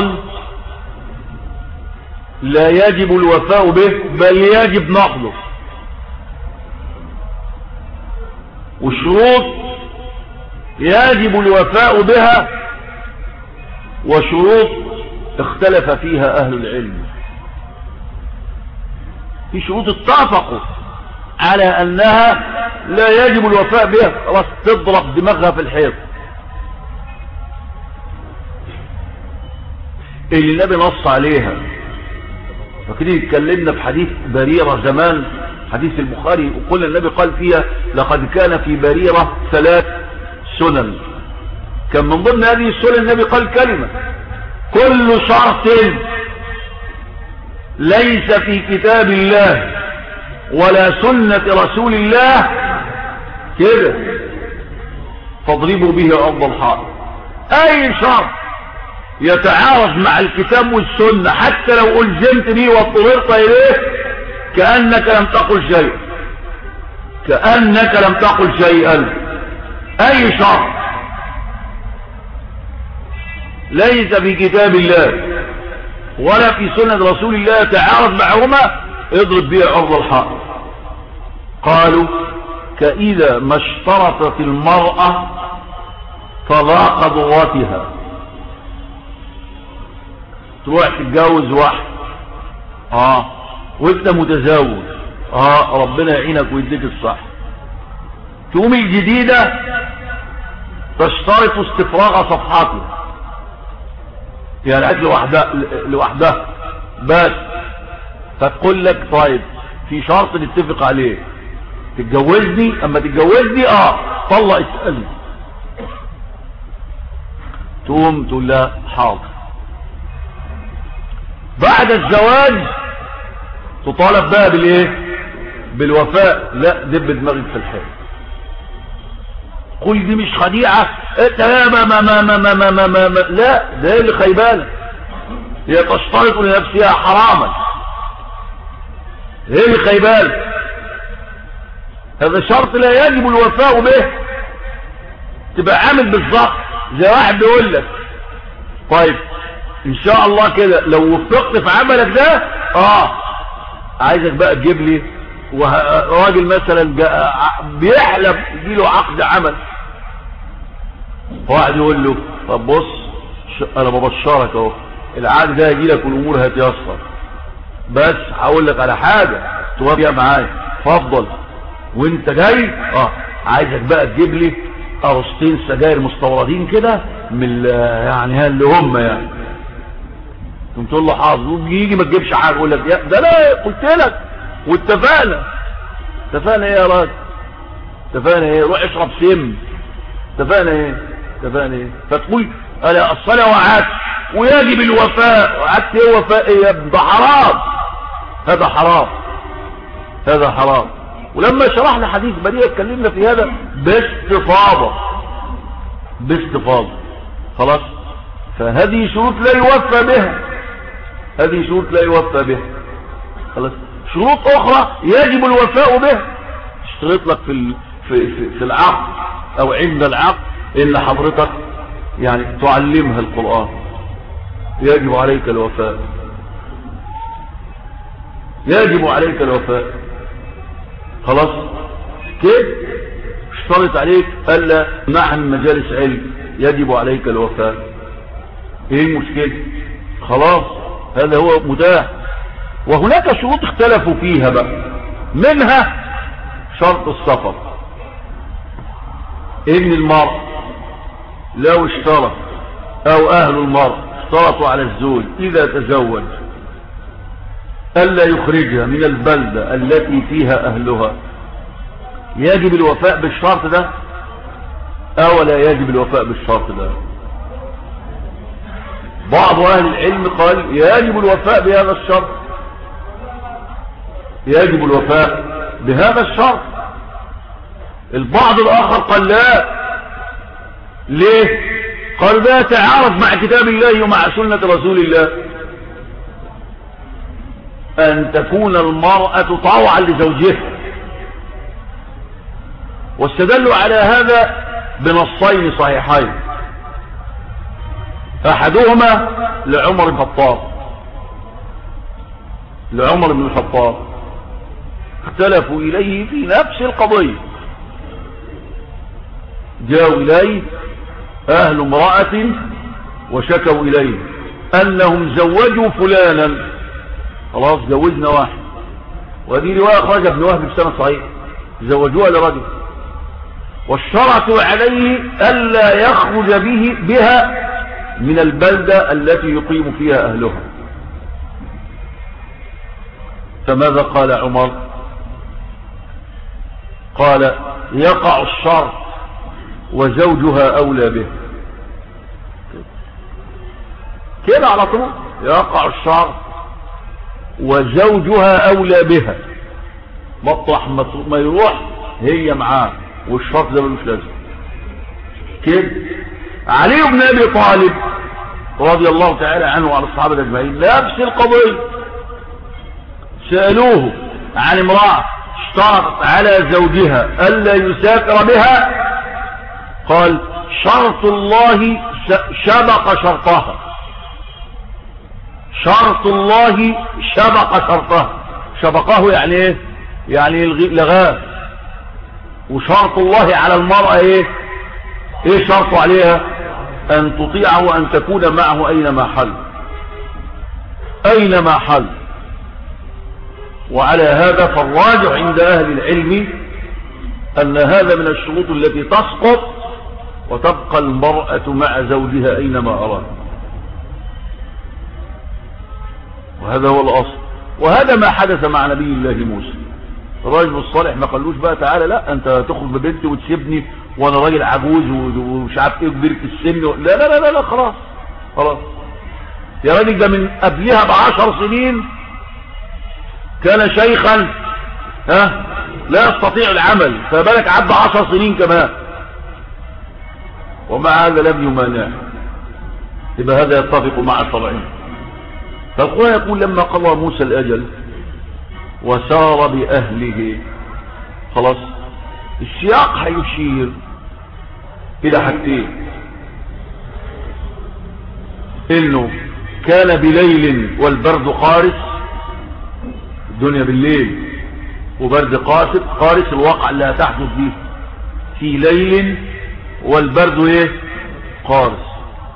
لا يجب الوفاء به بل يجب نقضه وشروط يجب الوفاء بها وشروط اختلف فيها اهل العلم في شروط اتفقوا على انها لا يجب الوفاء بها خلاص تضرب دماغها في الحيط اللي النبي نص عليها فكده اتكلمنا في حديث بريرة زمان حديث البخاري وقلنا النبي قال فيها لقد كان في بريرة ثلاث سنن كان من ضمن هذه السنن النبي قال كلمة كل شرط ليس في كتاب الله ولا سنة رسول الله كده فاضربوا به أرض الحائط أي شرط يتعارض مع الكتاب والسنة حتى لو ألزمت به واضطررت إليه كأنك لم تقل شيء كأنك لم تقل شيئا أي شرط ليس في كتاب الله ولا في سنة رسول الله تعارض معهما اضرب بها عرض الحائط قالوا كإذا ما اشترطت المرأة طلاق ضرتها تروح تتجوز واحد اه وانت متزوج اه ربنا يعينك ويديك الصح تقوم الجديدة تشترط استفراغ صفحاتها يعني قاعد لوحدها لوحدها بس فتقول لك طيب في شرط نتفق عليه تتجوزني اما تتجوزني اه طلق اسألني تقوم تقول لها حاضر بعد الزواج تطالب بقى بالايه بالوفاء لا دب دماغك في الحال قل دي مش خديعة انت ما ما ما ما ما ما ما ما ما لا ده اللي خيبانة هي تشترط لنفسها حراما هي اللي خيبانة هذا شرط لا يجب الوفاء به تبقى عامل بالظبط زي واحد بيقول لك طيب ان شاء الله كده لو وفقت في عملك ده اه عايزك بقى تجيب لي راجل مثلا بيحلم يجيله عقد عمل واحد يقول له طب بص انا ببشرك اهو العقد ده هيجي لك والامور هتيسر بس هقول لك على حاجه توافق معايا اتفضل وانت جاي اه عايزك بقى تجيب لي قرصتين سجاير مستوردين كده من يعني اللي هم يعني قلت له حاضر يجي ما تجيبش حاجه يقول لك ده لا قلت لك واتفقنا اتفقنا ايه يا راجل اتفقنا ايه روح اشرب سم اتفقنا ايه اتفقنا ايه فتقول انا الصلاه وعدت ويجب الوفاء وعدت ايه وفاء ايه يا ابن ده حرام هذا حرام هذا حرام ولما شرحنا حديث بريء اتكلمنا في هذا باستفاضه باستفاضه خلاص فهذه شروط لا يوفى بها هذه شروط لا يوفى بها خلاص شروط اخرى يجب الوفاء بها اشترط لك في في في, في العقد او عند العقد ان حضرتك يعني تعلمها القرآن يجب عليك الوفاء يجب عليك الوفاء خلاص كيف اشترط عليك الا نحن مجالس علم يجب عليك الوفاء ايه المشكلة خلاص هذا هو متاح وهناك شروط اختلفوا فيها بقى منها شرط السفر ان المرء لو اشترط او اهل المرء اشترطوا على الزوج اذا تزوج الا يخرجها من البلدة التي فيها اهلها يجب الوفاء بالشرط ده او لا يجب الوفاء بالشرط ده بعض اهل العلم قال يجب الوفاء بهذا الشرط يجب الوفاء بهذا الشرط البعض الاخر قال لا ليه قال ده تعارض مع كتاب الله ومع سنة رسول الله أن تكون المرأة طوعا لزوجها واستدلوا على هذا بنصين صحيحين أحدهما لعمر بن الخطاب لعمر بن الخطاب اختلفوا إليه في نفس القضية جاءوا إليه أهل امرأة وشكوا إليه أنهم زوجوا فلانا خلاص زوجنا واحد وهذه رواية أخرج ابن وهب بسنة صحيح زوجوها لرجل والشرط عليه ألا يخرج به بها من البلدة التي يقيم فيها أهلها فماذا قال عمر قال يقع الشرط وزوجها أولى به كده على طول يقع الشرط وزوجها أولى بها مطرح ما يروح هي معاه والشرط ده ملوش لازم كده علي بن ابي طالب رضي الله تعالى عنه وعلى الصحابه اجمعين نفس القضيه سالوه عن امراه اشترطت على زوجها الا يسافر بها قال شرط الله شبق شرطها شرط الله شبق شرطها شبقه يعني ايه يعني لغاه وشرط الله على المرأة ايه ايه شرطه عليها ان تطيعه وان تكون معه اينما حل اينما حل وعلى هذا فالراجع عند اهل العلم ان هذا من الشروط التي تسقط وتبقى المرأة مع زوجها اينما اراد وهذا هو الاصل وهذا ما حدث مع نبي الله موسى الراجل الصالح ما قالوش بقى تعالى لا انت تخرج ببنتي وتسيبني وانا راجل عجوز ومش عارف ايه كبير في السن لا لا لا لا خلاص خلاص يا راجل ده من قبلها بعشر سنين كان شيخا ها لا يستطيع العمل فبالك عدى عشر سنين كمان ومع هذا لم يمانع يبقى هذا يتفق مع الشرعين فالقرآن يقول لما قضى موسى الأجل وسار بأهله خلاص السياق هيشير إلى حاجتين إنه كان بليل والبرد قارس الدنيا بالليل وبرد قاسد قارس الواقع اللي هتحدث به في ليل والبرد ايه قارس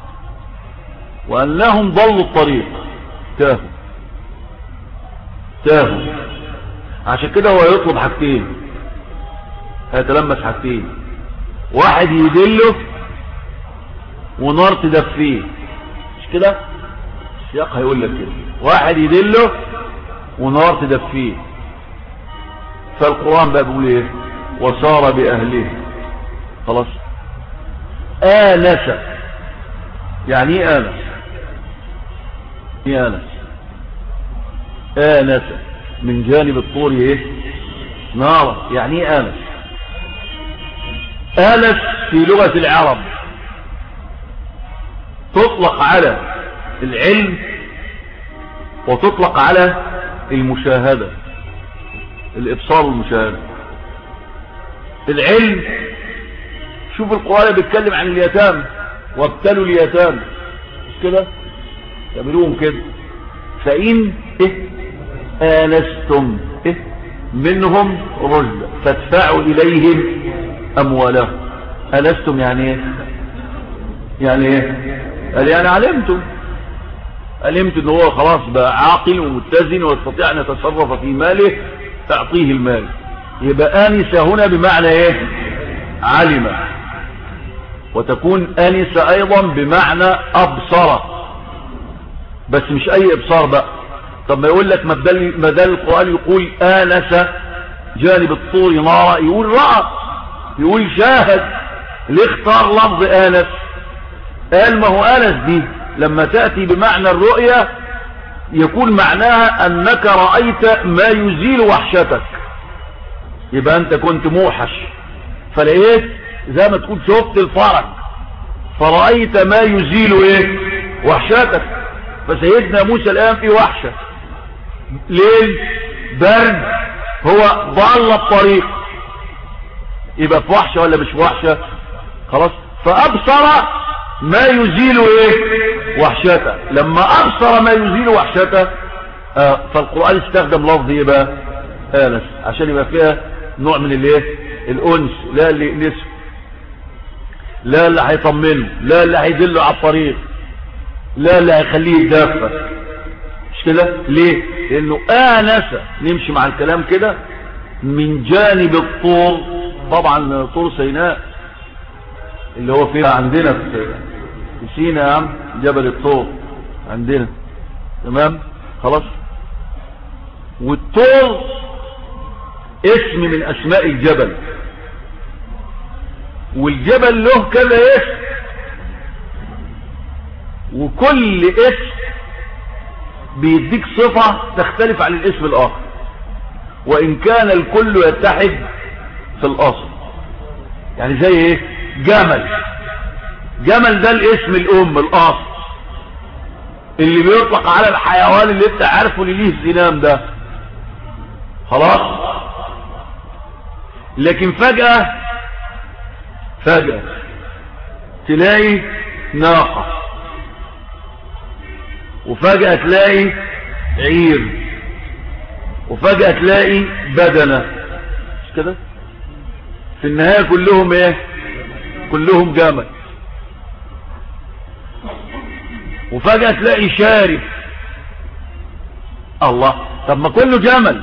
وأنهم ضلوا الطريق تاهوا تاهوا عشان كده هو يطلب حاجتين هيتلمس حاجتين واحد يدله ونار تدفيه مش كده السياق هيقول لك كده واحد يدله ونار تدفيه فالقرآن بقى بيقول ايه وصار بأهله خلاص آنس يعني ايه آنس ايه آنس آنس من جانب الطور ايه نار يعني ايه آنس آنس في لغة العرب تطلق على العلم وتطلق على المشاهدة الإبصار والمشاهدة العلم شوف القرآن بيتكلم عن اليتام وابتلوا اليتام مش كده يعملوهم كده فإن إيه آنستم إيه منهم رشد فادفعوا إليهم أموالهم آنستم يعني إيه يعني إيه قال يعني علمتم علمت ان هو خلاص بقى عاقل ومتزن ويستطيع ان يتصرف في ماله تعطيه المال يبقى آنس هنا بمعنى ايه علم وتكون آنس ايضا بمعنى ابصر بس مش اي ابصار بقى طب ما يقول لك مدال القرآن يقول آنس جانب الطور نارا يقول رأى يقول شاهد ليه اختار لفظ آنس قال ما هو آنس دي لما تأتي بمعنى الرؤية يكون معناها أنك رأيت ما يزيل وحشتك يبقى أنت كنت موحش فلقيت زي ما تقول شفت الفرج فرأيت ما يزيل ايه وحشتك فسيدنا موسى الآن في وحشة ليل برد هو ضل الطريق يبقى في وحشة ولا مش في وحشة خلاص فأبصر ما يزيل ايه وحشته لما أبصر ما يزيل وحشته آه فالقرآن استخدم لفظ ايه بقى آنس عشان يبقى فيها نوع من الايه الأنس لا اللي يأنسه لا اللي هيطمنه لا اللي هيدله على الطريق لا اللي هيخليه يتدفى مش كده ليه لانه آنس نمشي مع الكلام كده من جانب الطور طبعا طور سيناء اللي هو فين عندنا في سينا يا عم جبل الطور عندنا تمام خلاص والطور اسم من اسماء الجبل والجبل له كذا اسم وكل اسم بيديك صفة تختلف عن الاسم الاخر وان كان الكل يتحد في الاصل يعني زي ايه جمل جمل ده الاسم الام الاصل اللي بيطلق على الحيوان اللي انت عارفه اللي ليه الزنام ده خلاص لكن فجأة فجأة تلاقي ناقة وفجأة تلاقي عير وفجأة تلاقي بدنة مش كده في النهاية كلهم ايه كلهم جمل وفجأة تلاقي شارف الله طب ما كله جمل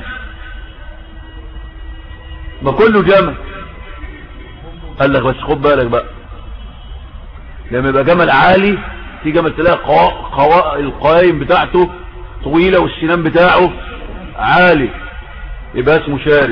ما كله جمل قال لك بس خد بالك بقى لما يبقى جمل عالي في جمل تلاقي قوا... قوا... القوائم بتاعته طويلة والسنان بتاعه عالي يبقى اسمه شارف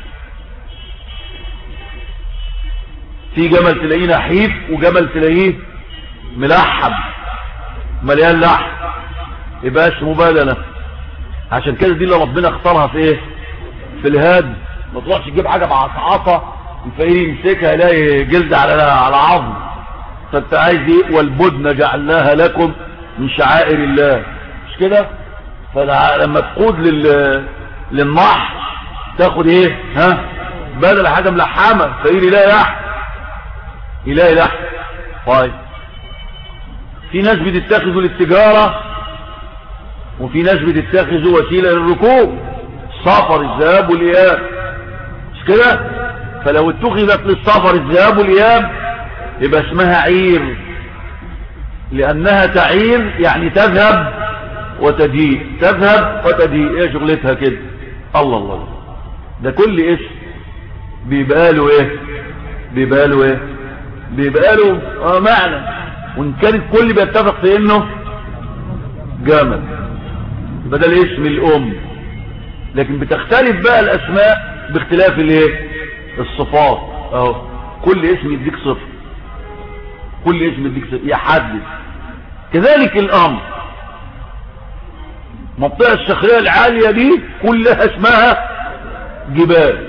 في جمل تلاقيه نحيف وجمل تلاقيه ملحم مليان لحم يبقى اسمه بدنه عشان كده دي اللي ربنا اختارها في ايه في الهاد ما تروحش تجيب حاجه بعصعصه الفقير يمسكها يلاقي جلد على على عظم فانت عايز ايه والبدن جعلناها لكم من شعائر الله مش كده فلما تقود لل للنحر تاخد ايه ها بدل حاجه ملحمه فقير يلاقي لحم يلاقي لحم طيب في ناس بتتخذوا للتجارة وفي ناس بتتخذوا وسيلة للركوب سفر الذهاب والإياب مش كده فلو اتخذت للسفر الذهاب والإياب يبقى اسمها عير لأنها تعير يعني تذهب وتجيء تذهب وتجيء ايه شغلتها كده الله الله ده كل اسم بيبقى له ايه بيبقى له ايه بيبقى له اه معنى وان كان الكل بيتفق في انه جامد يبقى ده الاسم الام لكن بتختلف بقى الاسماء باختلاف الايه الصفات اهو كل اسم يديك صفر كل اسم يديك صفر يحدد كذلك الامر المنطقه الصخريه العاليه دي كلها اسمها جبال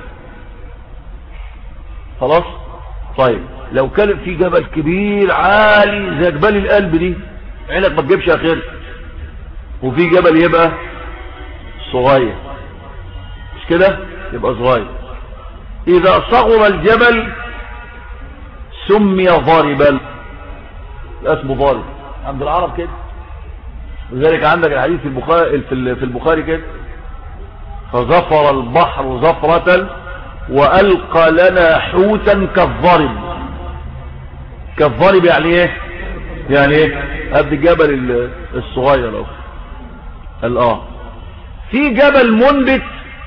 خلاص طيب لو كان في جبل كبير عالي زي جبال القلب دي عينك ما تجيبش اخر وفي جبل يبقى صغير مش كده يبقى صغير اذا صغر الجبل سمي ضاربا اسمه ضارب عند العرب كده لذلك عندك الحديث في البخاري في البخاري كده فزفر البحر زفرة وألقى لنا حوتا كالضرب كالضرب يعني ايه يعني ايه قد الجبل الصغير اهو الاه في جبل منبت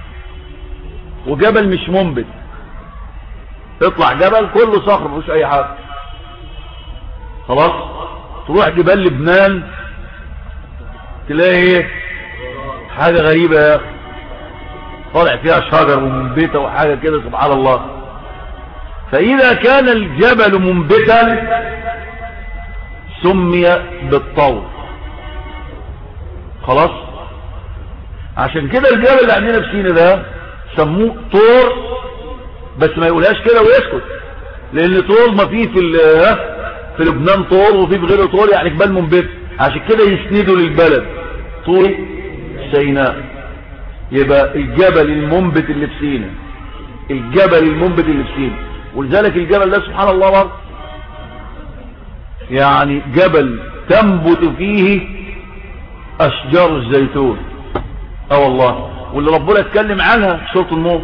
وجبل مش منبت تطلع جبل كله صخر مفيش اي حاجه خلاص تروح جبال لبنان تلاقي ايه حاجه غريبه يا اخي طالع فيها شجر ومنبته وحاجه كده سبحان الله فإذا كان الجبل منبتا سمي بالطور خلاص عشان كده الجبل اللي عندنا في سينا ده سموه طور بس ما يقولهاش كده ويسكت لان طول ما فيه في في لبنان طور وفي في غيره طور يعني جبال منبت عشان كده يسندوا للبلد طور سيناء يبقى الجبل المنبت اللي في سينا الجبل المنبت اللي في سينا ولذلك الجبل ده سبحان الله برضه يعني جبل تنبت فيه اشجار الزيتون اه والله واللي ربنا اتكلم عنها في سوره النور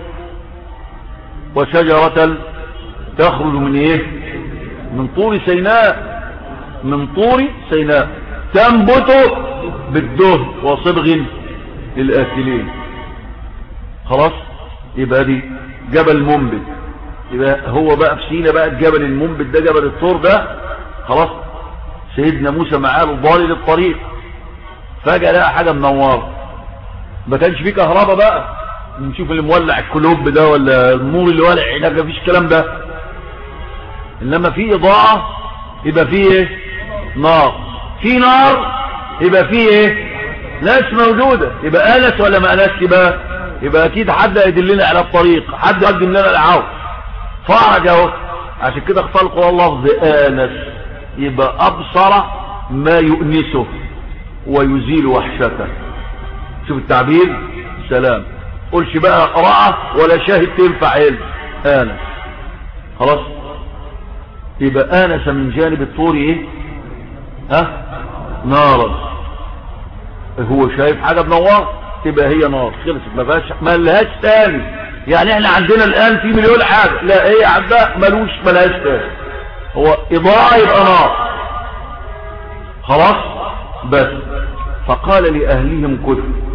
وشجرة تخرج من ايه من طور سيناء من طور سيناء تنبت بالدهن وصبغ للآكلين خلاص يبقى دي جبل منبت يبقى هو بقى في سينا بقى الجبل المنبت ده جبل الطور ده خلاص سيدنا موسى معاه ضالي للطريق فجأة لقى حاجة منوره ما كانش فيه كهرباء بقى نشوف اللي مولع الكلوب ده ولا النور اللي ولع هناك مفيش الكلام ده انما في اضاءة يبقى فيه ايه نار في نار يبقى فيه ايه ناس موجودة يبقى انس ولا ما انس يبقى يبقى اكيد حد يدلنا على الطريق حد يقدم لنا العون فرج اهو عشان كده اختار القرآن لفظ انس يبقى ابصر ما يؤنسه ويزيل وحشته شوف التعبير سلام قولش بقى قراءة ولا شاهد تنفع علم آنس خلاص يبقى آنس من جانب الطور ايه ها نارا هو شايف حاجة بنوار تبقى هي نار خلصت ما فيهاش ما لهاش تاني يعني احنا عندنا الان في مليون حاجة لا هي عندها ملوش ملهاش تاني هو اضاءة يبقى نار خلاص بس فقال لأهلهم كثوا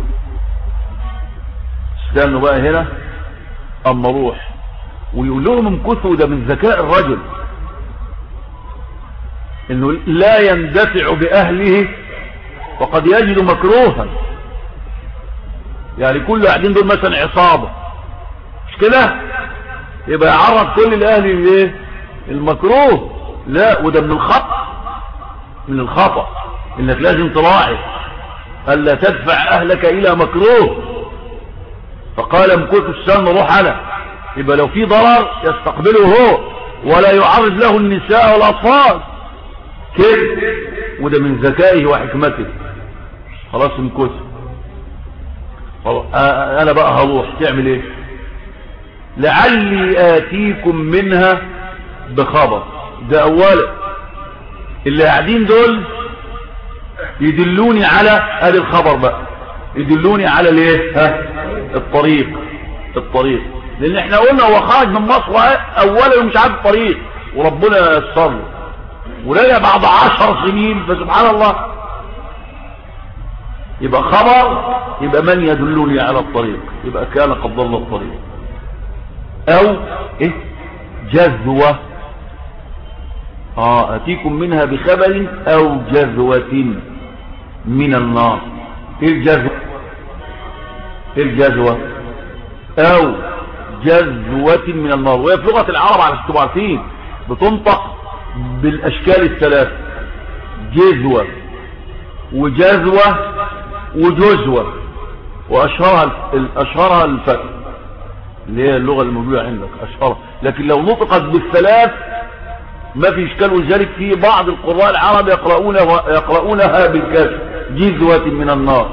استنوا بقى هنا اما روح ويقول لهم امكثوا ده من ذكاء الرجل انه لا يندفع باهله وقد يجد مكروها يعني كل قاعدين دول مثلا عصابة مش كده يبقى يعرض كل الاهل الايه المكروه لا وده من الخطأ من الخطأ انك لازم تراعي الا تدفع اهلك الى مكروه فقال امكث السن روح انا يبقى لو في ضرر يستقبله هو ولا يعرض له النساء والاطفال كده وده من ذكائه وحكمته خلاص امكث انا بقى هروح تعمل ايه لعلي اتيكم منها بخبر ده اولا اللي قاعدين دول يدلوني على ادي الخبر بقى يدلوني على الايه ها الطريق الطريق لان احنا قلنا هو خرج من مصر اولا ومش عارف الطريق وربنا يسر له ورجع بعد عشر سنين فسبحان الله يبقى خبر يبقى من يدلني على الطريق يبقى كان قد ضل الطريق او ايه جذوة اه اتيكم منها بخبر او جذوة من النار ايه الجذوة ايه الجذوة او جذوة من النار وهي في لغة العرب على تبقوا عارفين بتنطق بالاشكال الثلاثة جذوة وجذوة وجزوة واشهرها اشهرها الفتح اللي هي اللغة الموجودة عندك اشهرها لكن لو نطقت بالثلاث ما في اشكال ولذلك في بعض القراء العرب يقرؤونها يقرؤونها بالكسر جذوة من النار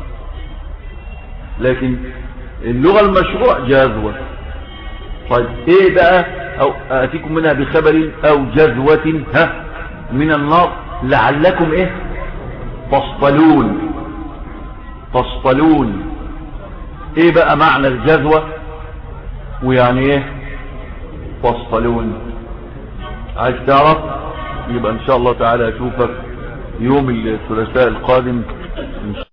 لكن اللغة المشهورة جذوة طيب ايه بقى او اتيكم منها بخبر او جذوة ها من النار لعلكم ايه تصطلون تصطلون ايه بقى معنى الجذوة ويعني ايه تصطلون عايز تعرف يبقى ان شاء الله تعالى اشوفك يوم الثلاثاء القادم